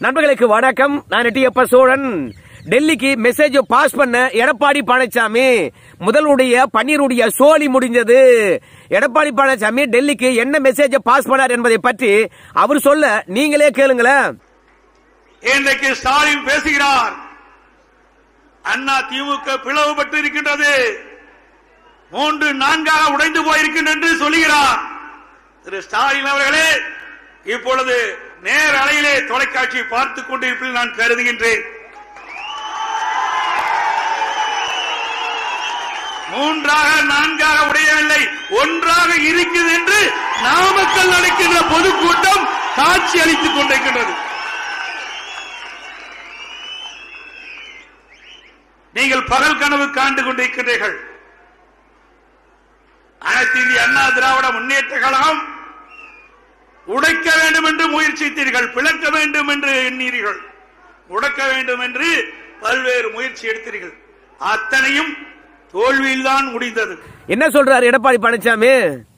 நண்பர்களுக்கு வணக்கம் நான் எட்டியப்ப சோழன் டெல்லிக்கு மெசேஜ் பாஸ் பண்ண எடப்பாடி பழனிசாமி முதலுடைய பன்னீருடைய சோலி முடிஞ்சது எடப்பாடி பழனிசாமி டெல்லிக்கு என்ன மெசேஜ் பாஸ் பண்ணார் என்பதை பற்றி அவர் சொல்ல நீங்களே கேளுங்களேன் இன்றைக்கு ஸ்டாலின் பேசுகிறார் அண்ணா திமுக பிளவுபட்டு இருக்கின்றது மூன்று நான்காக உடைந்து போயிருக்கின்றது என்று சொல்லுகிறார் திரு ஸ்டாலின் அவர்களே இப்பொழுது நேர அலையிலே தொலைக்காட்சி பார்த்துக் கொண்டிருப்பதில் நான் கருதுகின்றேன் மூன்றாக நான்காக உடையவில்லை ஒன்றாக இருக்குது என்று நாமக்கல் நடக்கின்ற பொதுக்கூட்டம் காட்சி அளித்துக் கொண்டிருக்கின்றது நீங்கள் பகல் கனவு காண்டு கொண்டிருக்கிறீர்கள் அனைத்து இந்திய அண்ணா திராவிட முன்னேற்ற கழகம் உடைக்க வேண்டும் என்று முயற்சித்தீர்கள் பிளக்க வேண்டும் என்று எண்ணீர்கள் உடைக்க வேண்டும் என்று பல்வேறு முயற்சி எடுத்தீர்கள் அத்தனையும் தோல்வியில்தான் முடிந்தது என்ன சொல்றாரு எடப்பாடி பழனிசாமி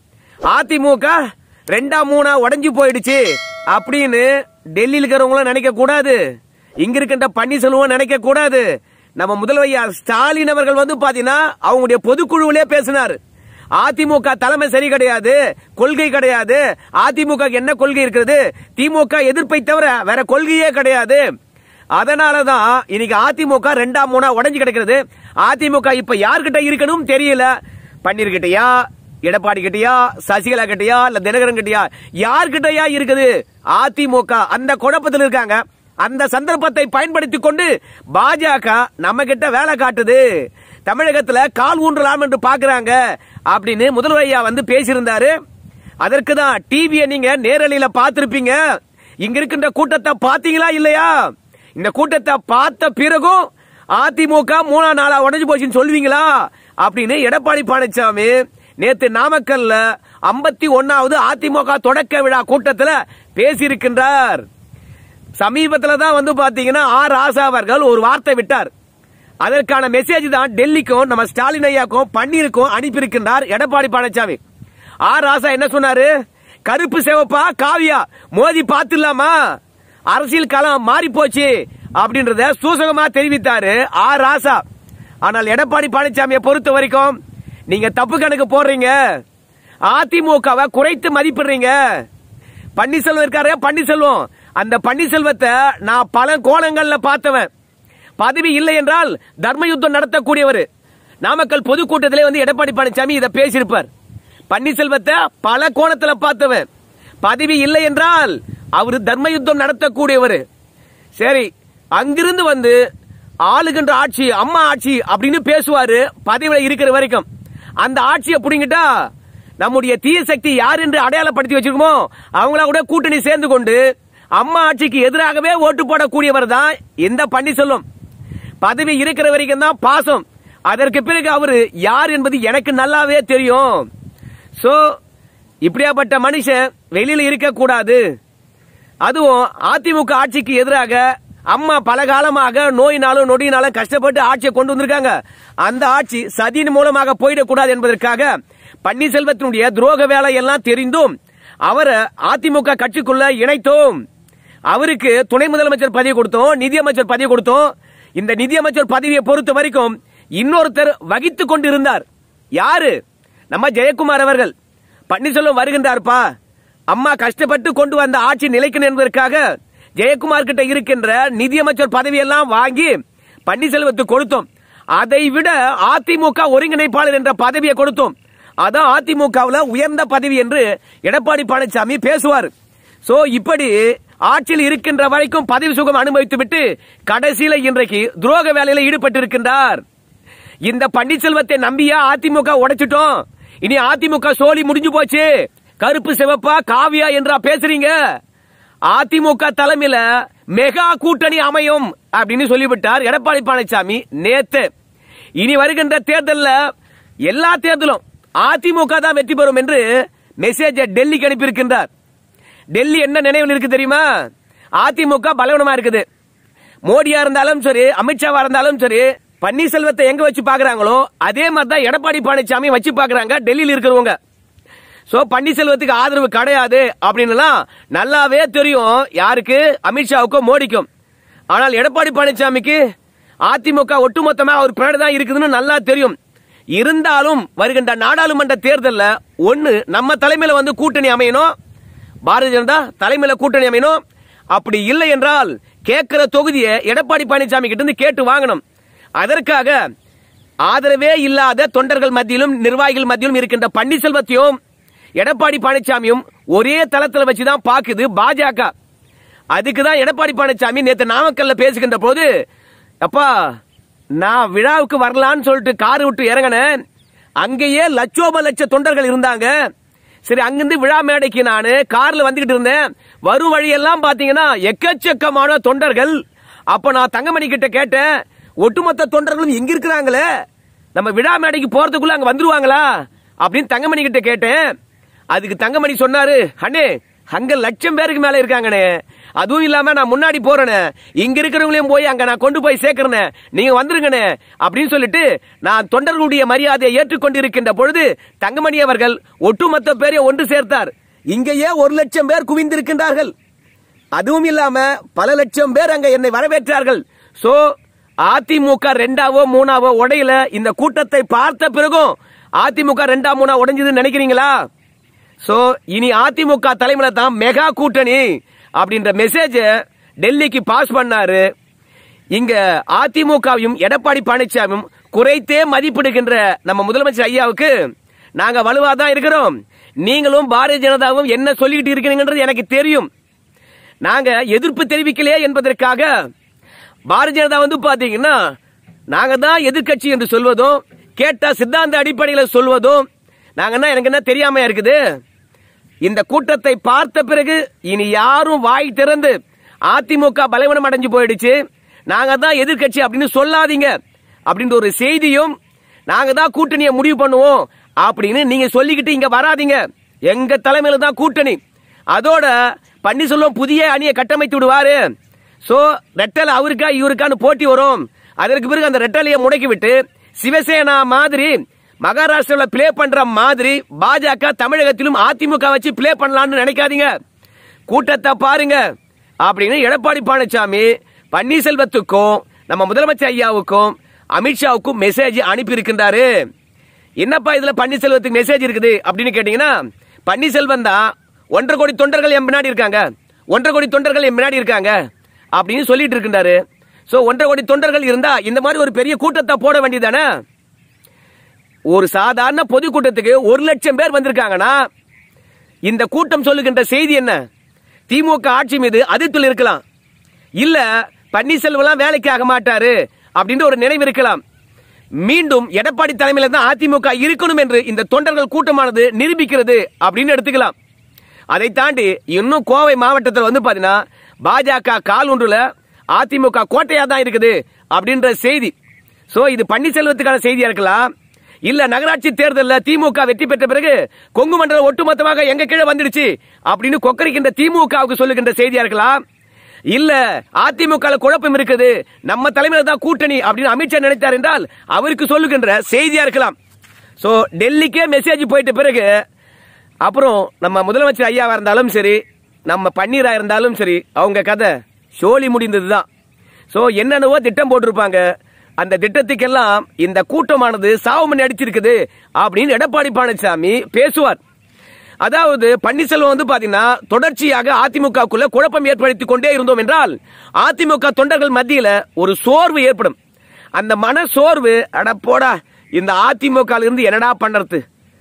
அதிமுக ரெண்டா மூணா உடைஞ்சு போயிடுச்சு அப்படின்னு டெல்லியில் இருக்கிறவங்களும் நினைக்க கூடாது இங்க இருக்கின்ற பன்னீர்செல்வம் நினைக்க கூடாது நம்ம முதல்வர் ஸ்டாலின் அவர்கள் வந்து பாத்தீங்கன்னா அவங்களுடைய பொதுக்குழுவிலே பேசினார் அதிமுக தலைமை சரி கிடையாது கொள்கை கிடையாது அதிமுக என்ன கொள்கை இருக்கிறது திமுக எதிர்ப்பை தவிர வேற கொள்கையே கிடையாது அதனாலதான் இன்னைக்கு அதிமுக ரெண்டாம் மூணா உடைஞ்சு கிடக்கிறது அதிமுக இப்ப யார்கிட்ட இருக்கணும் தெரியல பன்னீர் கிட்டயா எடப்பாடி கிட்டயா சசிகலா கிட்டயா இல்ல தினகரன் கிட்டயா யார்கிட்டயா இருக்குது அதிமுக அந்த குழப்பத்தில் இருக்காங்க அந்த சந்தர்ப்பத்தை பயன்படுத்தி கொண்டு பாஜக நம்ம கிட்ட வேலை காட்டுது தமிழகத்துல கால் ஊன்றலாம் என்று பாக்குறாங்க அப்படின்னு முதல்வர் ஐயா வந்து பேசியிருந்தாரு அதற்கு தான் டிவியை நீங்க நேரலையில பார்த்திருப்பீங்க இங்க இருக்கின்ற கூட்டத்தை பாத்தீங்களா இல்லையா இந்த கூட்டத்தை பார்த்த பிறகும் அதிமுக மூணா நாளா உடஞ்சு போச்சுன்னு சொல்லுவீங்களா அப்படின்னு எடப்பாடி பழனிசாமி நேத்து நாமக்கல்ல ஐம்பத்தி ஒன்னாவது அதிமுக தொடக்க விழா கூட்டத்துல பேசியிருக்கின்றார் சமீபத்துல தான் வந்து பாத்தீங்கன்னா ஆர் ராசா அவர்கள் ஒரு வார்த்தை விட்டார் அதற்கான மெசேஜ் தான் டெல்லிக்கும் நம்ம ஸ்டாலின் ஐயாக்கும் பன்னீருக்கும் அனுப்பியிருக்கின்றார் எடப்பாடி பழனிசாமி ஆர் ராசா என்ன சொன்னாரு கருப்பு சிவப்பா காவியா மோதி பார்த்துலாமா அரசியல் களம் மாறி போச்சு அப்படின்றத சூசகமா தெரிவித்தாரு ஆர் ராசா ஆனால் எடப்பாடி பழனிசாமியை பொறுத்த வரைக்கும் நீங்க தப்பு கணக்கு போடுறீங்க அதிமுகவை குறைத்து மதிப்பிடுறீங்க பன்னீர்செல்வம் இருக்காரு பன்னீர்செல்வம் அந்த பன்னீர்செல்வத்தை நான் பல கோணங்கள்ல பார்த்தவன் பதவி இல்லை என்றால் தர்ம யுத்தம் நடத்தக்கூடியவர் நாமக்கல் பொதுக்கூட்டத்திலே வந்து எடப்பாடி பழனிசாமி இதை பேசியிருப்பார் பன்னீர்செல்வத்தை பல கோணத்துல பார்த்தவன் பதவி இல்லை என்றால் அவர் தர்ம யுத்தம் நடத்தக்கூடியவர் சரி அங்கிருந்து வந்து ஆளுகின்ற ஆட்சி அம்மா ஆட்சி அப்படின்னு பேசுவாரு பதவியில இருக்கிற வரைக்கும் அந்த ஆட்சியை புடிங்கிட்டா நம்முடைய தீய சக்தி யார் என்று அடையாளப்படுத்தி வச்சிருக்கோமோ அவங்கள கூட கூட்டணி சேர்ந்து கொண்டு அம்மா ஆட்சிக்கு எதிராகவே ஓட்டு போடக்கூடியவர் தான் இந்த பன்னீர்செல்வம் பதவி இருக்கிற வரைக்கும் தான் பாசம் அதற்கு பிறகு அவரு யார் என்பது எனக்கு நல்லாவே தெரியும் சோ இப்படியாப்பட்ட மனுஷன் வெளியில இருக்க கூடாது அதுவும் அதிமுக ஆட்சிக்கு எதிராக அம்மா பல காலமாக நோயினாலும் நொடியினாலும் கஷ்டப்பட்டு ஆட்சியை கொண்டு வந்திருக்காங்க அந்த ஆட்சி சதியின் மூலமாக போயிடக்கூடாது என்பதற்காக பன்னீர்செல்வத்தினுடைய துரோக வேலை எல்லாம் தெரிந்தும் அவரை அதிமுக கட்சிக்குள்ள இணைத்தோம் அவருக்கு துணை முதலமைச்சர் பதவி கொடுத்தோம் நிதியமைச்சர் பதவி கொடுத்தோம் இந்த நிதியமைச்சர் பதவியை பொறுத்த வரைக்கும் இன்னொருத்தர் வகித்துக் கொண்டிருந்தார் யாரு நம்ம ஜெயக்குமார் அவர்கள் பன்னீர்செல்வம் வருகின்றார்ப்பா அம்மா கஷ்டப்பட்டு கொண்டு வந்த ஆட்சி நிலைக்கணும் என்பதற்காக ஜெயக்குமார் கிட்ட இருக்கின்ற நிதியமைச்சர் பதவியெல்லாம் வாங்கி பன்னீர்செல்வத்துக்கு கொடுத்தோம் அதை விட அதிமுக ஒருங்கிணைப்பாளர் என்ற பதவியை கொடுத்தோம் அதான் அதிமுகவுல உயர்ந்த பதவி என்று எடப்பாடி பழனிசாமி பேசுவார் சோ இப்படி ஆட்சியில் இருக்கின்ற வரைக்கும் பதவி சுகம் அனுபவித்து விட்டு கடைசியில இன்றைக்கு துரோக வேலையில ஈடுபட்டு இருக்கின்றார் இந்த பன்னீர்செல்வத்தை நம்பியா அதிமுக உடைச்சிட்டோம் இனி அதிமுக சோழி முடிஞ்சு போச்சு கருப்பு சிவப்பா காவியா என்றா பேசுறீங்க அதிமுக தலைமையில மெகா கூட்டணி அமையும் அப்படின்னு சொல்லிவிட்டார் எடப்பாடி பழனிசாமி நேத்து இனி வருகின்ற தேர்தல்ல எல்லா தேர்தலும் அதிமுக தான் வெற்றி பெறும் என்று மெசேஜ் டெல்லிக்கு அனுப்பியிருக்கின்றார் டெல்லி என்ன நினைவில் இருக்கு தெரியுமா அதிமுக பலவீனமா இருக்குது மோடியா இருந்தாலும் சரி அமித்ஷாவா இருந்தாலும் சரி பன்னீர்செல்வத்தை எங்க வச்சு பாக்குறாங்களோ அதே மாதிரி தான் எடப்பாடி பழனிசாமி வச்சு பாக்குறாங்க டெல்லியில் இருக்கிறவங்க சோ பன்னீர்செல்வத்துக்கு ஆதரவு கிடையாது அப்படின்னு நல்லாவே தெரியும் யாருக்கு அமித்ஷாவுக்கும் மோடிக்கும் ஆனால் எடப்பாடி பழனிசாமிக்கு அதிமுக ஒட்டுமொத்தமா அவர் பின்னாடி தான் இருக்குதுன்னு நல்லா தெரியும் இருந்தாலும் வருகின்ற நாடாளுமன்ற தேர்தல்ல ஒண்ணு நம்ம தலைமையில வந்து கூட்டணி அமையணும் பாரதிய ஜனதா தலைமையில கூட்டணி அமையணும் அப்படி இல்லை என்றால் கேட்கிற தொகுதியை எடப்பாடி பழனிசாமி கிட்ட இருந்து கேட்டு வாங்கணும் அதற்காக ஆதரவே இல்லாத தொண்டர்கள் மத்தியிலும் நிர்வாகிகள் மத்தியிலும் இருக்கின்ற பன்னீர்செல்வத்தையும் எடப்பாடி பழனிசாமியும் ஒரே தளத்துல வச்சுதான் பாக்குது பாஜக அதுக்கு தான் எடப்பாடி பழனிசாமி நேத்து நாமக்கல்ல பேசுகின்ற போது அப்பா நான் விழாவுக்கு வரலான்னு சொல்லிட்டு கார் விட்டு இறங்கினேன் அங்கேயே லட்சோப லட்ச தொண்டர்கள் இருந்தாங்க சரி அங்கிருந்து விழா மேடைக்கு நான் கார்ல வந்துகிட்டு இருந்தேன் வரும் வழியெல்லாம் பாத்தீங்கன்னா எக்கச்சக்கமான தொண்டர்கள் அப்ப நான் தங்கமணி கிட்ட கேட்டேன் ஒட்டுமொத்த தொண்டர்களும் எங்க இருக்கிறாங்களே நம்ம விழா மேடைக்கு போறதுக்குள்ள அங்க வந்துருவாங்களா அப்படின்னு தங்கமணி கிட்ட கேட்டேன் அதுக்கு தங்கமணி சொன்னாரு அண்ணே அங்க லட்சம் பேருக்கு மேல இருக்காங்கண்ணே அதுவும் இல்லாம நான் முன்னாடி போறேனே இங்க இருக்கிறவங்களையும் போய் அங்க நான் கொண்டு போய் சேர்க்கிறேனே நீங்க வந்துருங்கண்ணே அப்படின்னு சொல்லிட்டு நான் தொண்டர்களுடைய மரியாதையை ஏற்றுக்கொண்டு இருக்கின்ற பொழுது தங்கமணி அவர்கள் ஒட்டுமொத்த பேரையும் ஒன்று சேர்த்தார் இங்கேயே ஒரு லட்சம் பேர் குவிந்திருக்கின்றார்கள் அதுவும் இல்லாம பல லட்சம் பேர் அங்க என்னை வரவேற்றார்கள் சோ அதிமுக ரெண்டாவோ மூணாவோ உடையில இந்த கூட்டத்தை பார்த்த பிறகும் அதிமுக ரெண்டா மூணா உடைஞ்சதுன்னு நினைக்கிறீங்களா சோ இனி அதிமுக தலைமையில தான் மெகா கூட்டணி அப்படின்ற மெசேஜ் டெல்லிக்கு பாஸ் பண்ணாரு இங்க அதிமுகவையும் எடப்பாடி பழனிசாமியும் குறைத்தே மதிப்பிடுகின்ற நம்ம முதலமைச்சர் ஐயாவுக்கு நாங்க வலுவா தான் இருக்கிறோம் நீங்களும் பாரதிய ஜனதாவும் என்ன சொல்லிக்கிட்டு இருக்கிறீங்கன்றது எனக்கு தெரியும் நாங்க எதிர்ப்பு தெரிவிக்கலையே என்பதற்காக பாரதிய ஜனதா வந்து பாத்தீங்கன்னா நாங்க தான் எதிர்க்கட்சி என்று சொல்வதும் கேட்டா சித்தாந்த அடிப்படையில் சொல்வதும் நாங்க என்ன எனக்கு என்ன தெரியாம இருக்குது இந்த கூட்டத்தை பார்த்த பிறகு இனி யாரும் வாய் திறந்து அதிமுக பலவீனம் அடைஞ்சு போயிடுச்சு நாங்க தான் எதிர்க்கட்சி அப்படின்னு சொல்லாதீங்க அப்படின்ற ஒரு செய்தியும் நாங்க தான் கூட்டணியை முடிவு பண்ணுவோம் அப்படின்னு நீங்க சொல்லிக்கிட்டு இங்க வராதீங்க எங்க தலைமையில தான் கூட்டணி அதோட பன்னீர்செல்வம் புதிய அணியை கட்டமைத்து விடுவாரு சோ ரெட்டல் அவருக்கா இவருக்கான்னு போட்டி வரும் அதற்கு பிறகு அந்த ரெட்டலையை முடக்கி விட்டு சிவசேனா மாதிரி மகாராஷ்டிராவில் பிளே பண்ற மாதிரி பாஜக தமிழகத்திலும் அதிமுக வச்சு பிளே பண்ணலாம்னு நினைக்காதீங்க கூட்டத்தை பாருங்க அப்படின்னு எடப்பாடி பழனிசாமி பன்னீர்செல்வத்துக்கும் நம்ம முதலமைச்சர் ஐயாவுக்கும் அமித்ஷாவுக்கும் மெசேஜ் அனுப்பி இருக்கின்றாரு என்னப்பா இதுல பன்னீர்செல்வத்துக்கு மெசேஜ் இருக்குது அப்படின்னு கேட்டீங்கன்னா பன்னீர்செல்வம் தான் ஒன்றரை கோடி தொண்டர்கள் என் பின்னாடி இருக்காங்க ஒன்றரை கோடி தொண்டர்கள் என் பின்னாடி இருக்காங்க அப்படின்னு சொல்லிட்டு இருக்கின்றாரு சோ ஒன்றரை கோடி தொண்டர்கள் இருந்தா இந்த மாதிரி ஒரு பெரிய கூட்டத்தை போட வேண்டியதானே ஒரு சாதாரண பொதுக்கூட்டத்துக்கு ஒரு லட்சம் பேர் வந்திருக்காங்கன்னா இந்த கூட்டம் சொல்லுகின்ற செய்தி என்ன திமுக ஆட்சி மீது அதிர்த்துல இருக்கலாம் இல்ல பன்னீர்செல்வம் வேலைக்கு ஆக மாட்டாரு அப்படின்ற ஒரு நினைவு இருக்கலாம் மீண்டும் எடப்பாடி தலைமையில தான் அதிமுக இருக்கணும் என்று இந்த தொண்டர்கள் கூட்டமானது நிரூபிக்கிறது அப்படின்னு எடுத்துக்கலாம் அதை தாண்டி இன்னும் கோவை மாவட்டத்தில் வந்து பாத்தீங்கன்னா பாஜக கால் ஒன்றுல அதிமுக கோட்டையா தான் இருக்குது அப்படின்ற செய்தி சோ இது பன்னீர்செல்வத்துக்கான செய்தியா இருக்கலாம் இல்ல நகராட்சி தேர்தலில் திமுக வெற்றி பெற்ற பிறகு கொங்கு மண்டலம் ஒட்டுமொத்தமாக எங்க கீழே வந்துடுச்சு அப்படின்னு கொக்கரிக்கின்ற திமுகவுக்கு சொல்லுகின்ற செய்தியா இருக்கலாம் இல்ல அதிமுக ல குழப்பம் இருக்குது நம்ம தலைமையில தான் கூட்டணி அப்படின்னு அமித்ஷா நினைத்தார் என்றால் அவருக்கு சொல்லுகின்ற செய்தியா இருக்கலாம் சோ டெல்லிக்கே மெசேஜ் போயிட்ட பிறகு அப்புறம் நம்ம முதலமைச்சர் ஐயாவா இருந்தாலும் சரி நம்ம பன்னீரா இருந்தாலும் சரி அவங்க கதை சோழி முடிந்ததுதான் சோ என்னென்னவோ திட்டம் போட்டிருப்பாங்க அந்த திட்டத்துக்கெல்லாம் இந்த கூட்டமானது சாவுமணி அடிச்சிருக்குது அப்படின்னு எடப்பாடி பழனிசாமி பேசுவார் அதாவது பன்னீர்செல்வம் வந்து பாத்தீங்கன்னா தொடர்ச்சியாக அதிமுகக்குள்ள குழப்பம் ஏற்படுத்திக் கொண்டே இருந்தோம் என்றால் அதிமுக தொண்டர்கள் மத்தியில ஒரு சோர்வு ஏற்படும் அந்த மன சோர்வு அட போடா இந்த அதிமுக ல இருந்து என்னடா பண்றது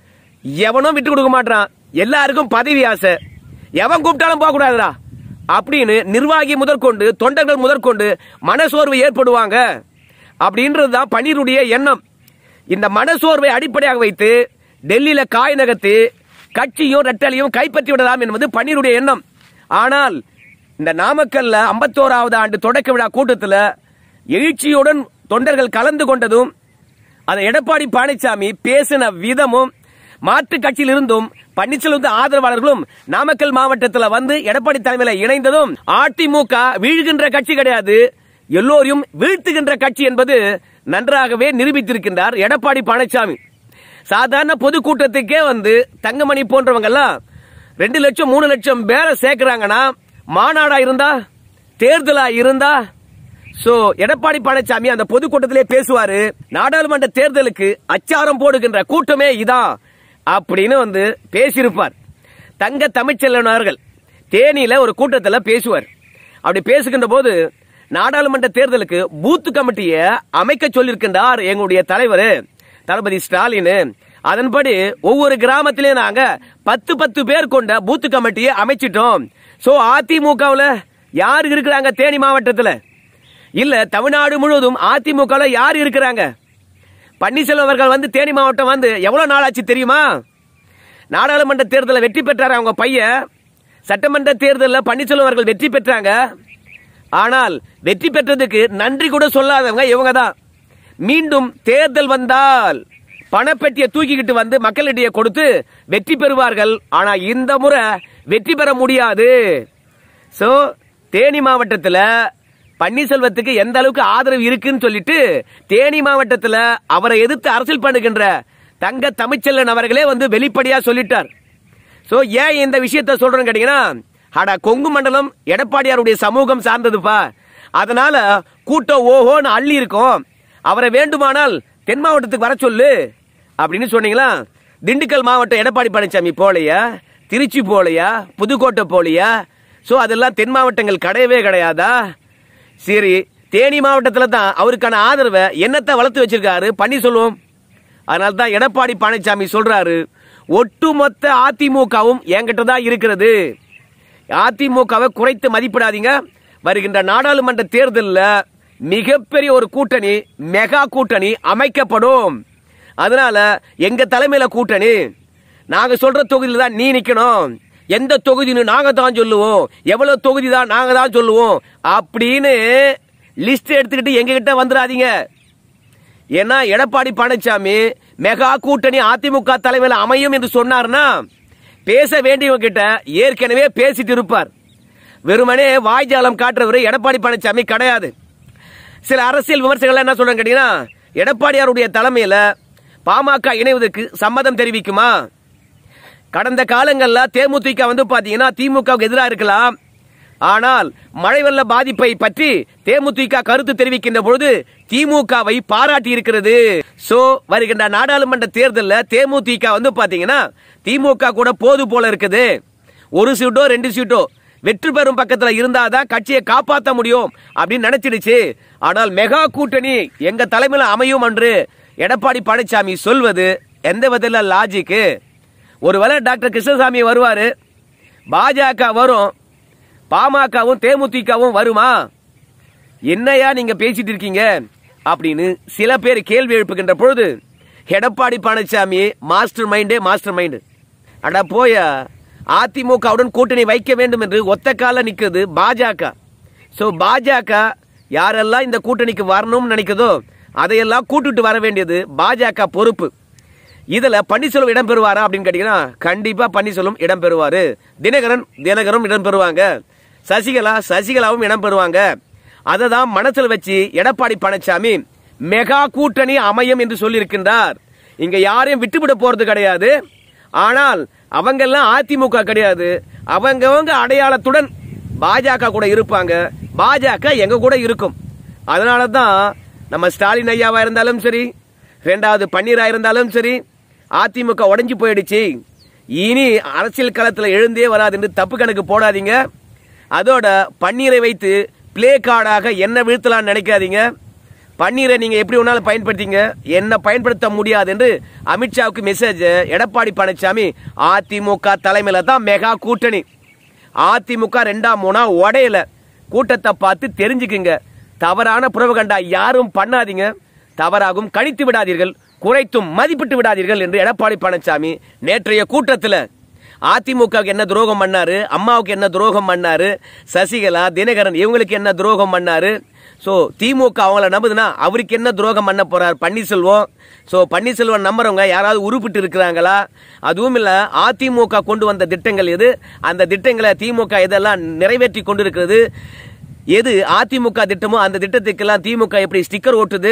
எவனும் விட்டு கொடுக்க மாட்டான் எல்லாருக்கும் பதவி ஆசை எவன் கூப்பிட்டாலும் போக கூடாதுடா அப்படின்னு நிர்வாகி முதற்கொண்டு தொண்டர்கள் முதற்கொண்டு மனசோர்வு ஏற்படுவாங்க அப்படின்றதுதான் பன்னீருடைய எண்ணம் இந்த மனசோர்வை அடிப்படையாக வைத்து டெல்லியில காய் நகர்த்தி கட்சியும் ரெட்டலையும் கைப்பற்றி விடலாம் என்பது பன்னீருடைய எண்ணம் ஆனால் இந்த நாமக்கல்ல ஐம்பத்தோராவது ஆண்டு தொடக்க விழா கூட்டத்தில் எழுச்சியுடன் தொண்டர்கள் கலந்து கொண்டதும் அதை எடப்பாடி பழனிசாமி பேசின விதமும் மாற்று கட்சியில் இருந்தும் பன்னீர்செல்வம் ஆதரவாளர்களும் நாமக்கல் மாவட்டத்தில் வந்து எடப்பாடி தலைமையில இணைந்ததும் அதிமுக வீழ்கின்ற கட்சி கிடையாது எல்லோரையும் வீழ்த்துகின்ற கட்சி என்பது நன்றாகவே நிரூபித்திருக்கின்றார் எடப்பாடி பழனிசாமி சாதாரண பொதுக்கூட்டத்துக்கே வந்து தங்கமணி போன்றவங்க எல்லாம் ரெண்டு லட்சம் மூணு லட்சம் பேரை சேர்க்கிறாங்கன்னா மாநாடா இருந்தா தேர்தலா இருந்தா சோ எடப்பாடி பழனிசாமி அந்த பொதுக்கூட்டத்திலே பேசுவாரு நாடாளுமன்ற தேர்தலுக்கு அச்சாரம் போடுகின்ற கூட்டமே இதான் அப்படின்னு வந்து பேசியிருப்பார் தங்க தமிழ்ச்செல்வன் அவர்கள் தேனியில ஒரு கூட்டத்துல பேசுவார் அப்படி பேசுகின்ற போது நாடாளுமன்ற தேர்தலுக்கு பூத் கமிட்டியை அமைக்க சொல்லியிருக்கின்றார் எங்களுடைய தலைவர் தளபதி ஸ்டாலின் அதன்படி ஒவ்வொரு கிராமத்திலே நாங்க பத்து பத்து பேர் கொண்ட பூத் கமிட்டியை அமைச்சிட்டோம் சோ அதிமுகவுல யார் இருக்கிறாங்க தேனி மாவட்டத்துல இல்ல தமிழ்நாடு முழுவதும் அதிமுக யார் இருக்கிறாங்க பன்னீர்செல்வம் அவர்கள் வந்து தேனி மாவட்டம் வந்து எவ்வளவு நாள் ஆச்சு தெரியுமா நாடாளுமன்ற தேர்தலில் வெற்றி பெற்றாரு அவங்க பையன் சட்டமன்ற தேர்தலில் பன்னீர்செல்வம் அவர்கள் வெற்றி பெற்றாங்க ஆனால் வெற்றி பெற்றதுக்கு நன்றி கூட சொல்லாதவங்க இவங்க தான் மீண்டும் தேர்தல் வந்தால் பணப்பெட்டியை தூக்கிக்கிட்டு வந்து மக்களிடையே கொடுத்து வெற்றி பெறுவார்கள் ஆனா இந்த முறை வெற்றி பெற முடியாது சோ தேனி மாவட்டத்துல பன்னீர்செல்வத்துக்கு எந்த அளவுக்கு ஆதரவு இருக்குன்னு சொல்லிட்டு தேனி மாவட்டத்துல அவரை எதிர்த்து அரசியல் பண்ணுகின்ற தங்க தமிழ்ச்செல்வன் அவர்களே வந்து வெளிப்படையா சொல்லிட்டார் சோ ஏன் இந்த விஷயத்த சொல்றேன்னு கேட்டீங்கன்னா அட கொங்கு மண்டலம் எடப்பாடியாருடைய சமூகம் சார்ந்ததுப்பா அதனால கூட்டம் ஓஹோன்னு அள்ளி இருக்கும் அவரை வேண்டுமானால் தென் மாவட்டத்துக்கு வர சொல்லு அப்படின்னு சொன்னீங்களா திண்டுக்கல் மாவட்டம் எடப்பாடி பழனிசாமி போலையா திருச்சி போலையா புதுக்கோட்டை போலையா சோ அதெல்லாம் தென் மாவட்டங்கள் கிடையவே கிடையாதா சரி தேனி மாவட்டத்துல தான் அவருக்கான ஆதரவை என்னத்தை வளர்த்து வச்சிருக்காரு பன்னீர்செல்வம் அதனால தான் எடப்பாடி பழனிசாமி சொல்றாரு ஒட்டுமொத்த அதிமுகவும் என்கிட்ட தான் இருக்கிறது அதிமுகவை குறைத்து மதிப்பிடாதீங்க வருகின்ற நாடாளுமன்ற தேர்தலில் மிகப்பெரிய ஒரு கூட்டணி மெகா கூட்டணி அமைக்கப்படும் அதனால எங்க தலைமையில கூட்டணி நாங்க சொல்ற தொகுதியில தான் நீ நிக்கணும் எந்த தொகுதின்னு நாங்க தான் சொல்லுவோம் எவ்வளவு தொகுதி தான் நாங்க தான் சொல்லுவோம் அப்படின்னு லிஸ்ட் எடுத்துக்கிட்டு எங்க கிட்ட வந்துடாதீங்க ஏன்னா எடப்பாடி பழனிசாமி மெகா கூட்டணி அதிமுக தலைமையில் அமையும் என்று சொன்னார்னா பேச வேண்டியவங்க கிட்ட ஏற்கனவே பேசிட்டு இருப்பார் வெறுமனே வாய்ஜாலம் காட்டுறவர் எடப்பாடி பழனிசாமி கிடையாது சில அரசியல் விமர்சகர்கள் என்ன சொல்றாங்க கேட்டீங்கன்னா எடப்பாடியாருடைய தலைமையில பாமக இணைவதற்கு சம்மதம் தெரிவிக்குமா கடந்த காலங்கள்ல தேமுதிக வந்து பாத்தீங்கன்னா திமுகவுக்கு எதிராக இருக்கலாம் ஆனால் மழை வெள்ள பாதிப்பை பற்றி தேமுதிக கருத்து தெரிவிக்கின்ற பொழுது திமுகவை பாராட்டி இருக்கிறது சோ வருகின்ற நாடாளுமன்ற தேர்தலில் தேமுதிக வந்து பாத்தீங்கன்னா திமுக கூட போது போல இருக்குது ஒரு சீட்டோ ரெண்டு சீட்டோ வெற்றி பெறும் பக்கத்துல இருந்தாதான் கட்சியை காப்பாற்ற முடியும் அப்படின்னு நினைச்சிடுச்சு ஆனால் மெகா கூட்டணி எங்க தலைமையில் அமையும் என்று எடப்பாடி பழனிசாமி சொல்வது எந்த விதத்தில் லாஜிக்கு ஒருவேளை டாக்டர் கிருஷ்ணசாமி வருவாரு பாஜக வரும் பாமகவும் தேமுதிகவும் வருமா என்னையா நீங்க பேசிட்டு இருக்கீங்க அப்படின்னு சில பேர் கேள்வி எழுப்புகின்ற பொழுது எடப்பாடி பழனிசாமி மாஸ்டர் மைண்டே மாஸ்டர் மைண்டு அட போயா அதிமுகவுடன் கூட்டணி வைக்க வேண்டும் என்று ஒத்த கால நிற்குது பாஜக சோ பாஜக யாரெல்லாம் இந்த கூட்டணிக்கு வரணும்னு நினைக்குதோ அதையெல்லாம் கூட்டிட்டு வர வேண்டியது பாஜக பொறுப்பு இதுல பன்னீர்செல்வம் இடம் பெறுவாரா அப்படின்னு கேட்டீங்கன்னா கண்டிப்பா பன்னீர்செல்வம் இடம் பெறுவாரு தினகரன் தினகரும் இடம் பெறுவாங்க சசிகலா சசிகலாவும் இடம் பெறுவாங்க அதை தான் மனசுல வச்சு எடப்பாடி பழனிசாமி மெகா கூட்டணி அமையும் என்று சொல்லியிருக்கின்றார் இங்க யாரையும் விட்டுவிட போறது கிடையாது ஆனால் அவங்கெல்லாம் அதிமுக கிடையாது அவங்கவங்க அடையாளத்துடன் பாஜக கூட இருப்பாங்க பாஜக எங்க கூட இருக்கும் அதனால தான் நம்ம ஸ்டாலின் ஐயாவா இருந்தாலும் சரி ரெண்டாவது பன்னீரா இருந்தாலும் சரி அதிமுக உடைஞ்சு போயிடுச்சு இனி அரசியல் களத்துல எழுந்தே வராது என்று தப்பு கணக்கு போடாதீங்க அதோட பன்னீரை வைத்து பிளே கார்டாக என்ன வீழ்த்தலாம்னு நினைக்காதீங்க பன்னீரை நீங்க எப்படி வேணாலும் பயன்படுத்திங்க என்ன பயன்படுத்த முடியாது என்று அமித்ஷாவுக்கு மெசேஜ் எடப்பாடி பழனிசாமி அதிமுக தலைமையில தான் மெகா கூட்டணி அதிமுக ரெண்டாம் மூணா உடையல கூட்டத்தை பார்த்து தெரிஞ்சுக்குங்க தவறான புறவகண்டா யாரும் பண்ணாதீங்க தவறாகும் கணித்து விடாதீர்கள் குறைத்தும் மதிப்பிட்டு விடாதீர்கள் என்று எடப்பாடி பழனிசாமி நேற்றைய கூட்டத்தில் அதிமுகவுக்கு என்ன துரோகம் பண்ணாரு அம்மாவுக்கு என்ன துரோகம் பண்ணாரு சசிகலா தினகரன் இவங்களுக்கு என்ன துரோகம் பண்ணாரு சோ திமுக அவங்கள நம்புதுன்னா அவருக்கு என்ன துரோகம் பண்ண போறார் பன்னீர்செல்வம் சோ பன்னீர்செல்வம் நம்புறவங்க யாராவது உருப்பிட்டு இருக்கிறாங்களா அதுவும் இல்ல அதிமுக கொண்டு வந்த திட்டங்கள் எது அந்த திட்டங்களை திமுக எதெல்லாம் நிறைவேற்றி கொண்டிருக்கிறது எது அதிமுக திட்டமோ அந்த திட்டத்துக்கெல்லாம் திமுக எப்படி ஸ்டிக்கர் ஓட்டுது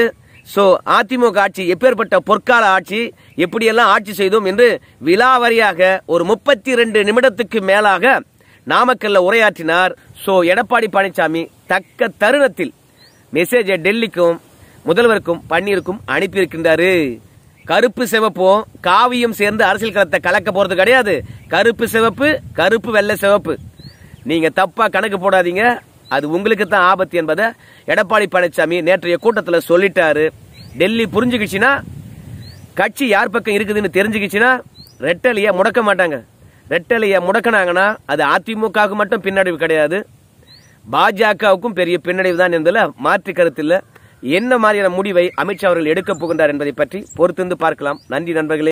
சோ அதிமுக ஆட்சி எப்பேற்பட்ட பொற்கால ஆட்சி எப்படியெல்லாம் ஆட்சி செய்தோம் என்று விலாவரியாக ஒரு முப்பத்தி ரெண்டு நிமிடத்துக்கு மேலாக நாமக்கல்ல உரையாற்றினார் சோ எடப்பாடி பழனிசாமி தக்க தருணத்தில் மெசேஜை டெல்லிக்கும் முதல்வருக்கும் பன்னீருக்கும் அனுப்பியிருக்கின்றாரு கருப்பு சிவப்பும் காவியும் சேர்ந்து அரசியல் களத்தை கலக்க போறது கிடையாது கருப்பு சிவப்பு கருப்பு வெள்ளை சிவப்பு நீங்க தப்பா கணக்கு போடாதீங்க அது உங்களுக்கு தான் ஆபத்து என்பதை எடப்பாடி பழனிசாமி நேற்றைய கூட்டத்தில் சொல்லிட்டாரு டெல்லி புரிஞ்சுக்கிச்சுன்னா கட்சி யார் பக்கம் இருக்குதுன்னு தெரிஞ்சுக்கிச்சுன்னா ரெட்டலைய முடக்க மாட்டாங்க ரெட்டலைய முடக்கினாங்கன்னா அது அதிமுகவுக்கு மட்டும் பின்னடைவு கிடையாது பாஜகவுக்கும் பெரிய பின்னடைவு தான் என்பதில் மாற்று கருத்து இல்ல என்ன மாதிரியான முடிவை அமித்ஷா அவர்கள் எடுக்கப் போகின்றார் என்பதை பற்றி பொறுத்திருந்து பார்க்கலாம் நன்றி நண்பர்களே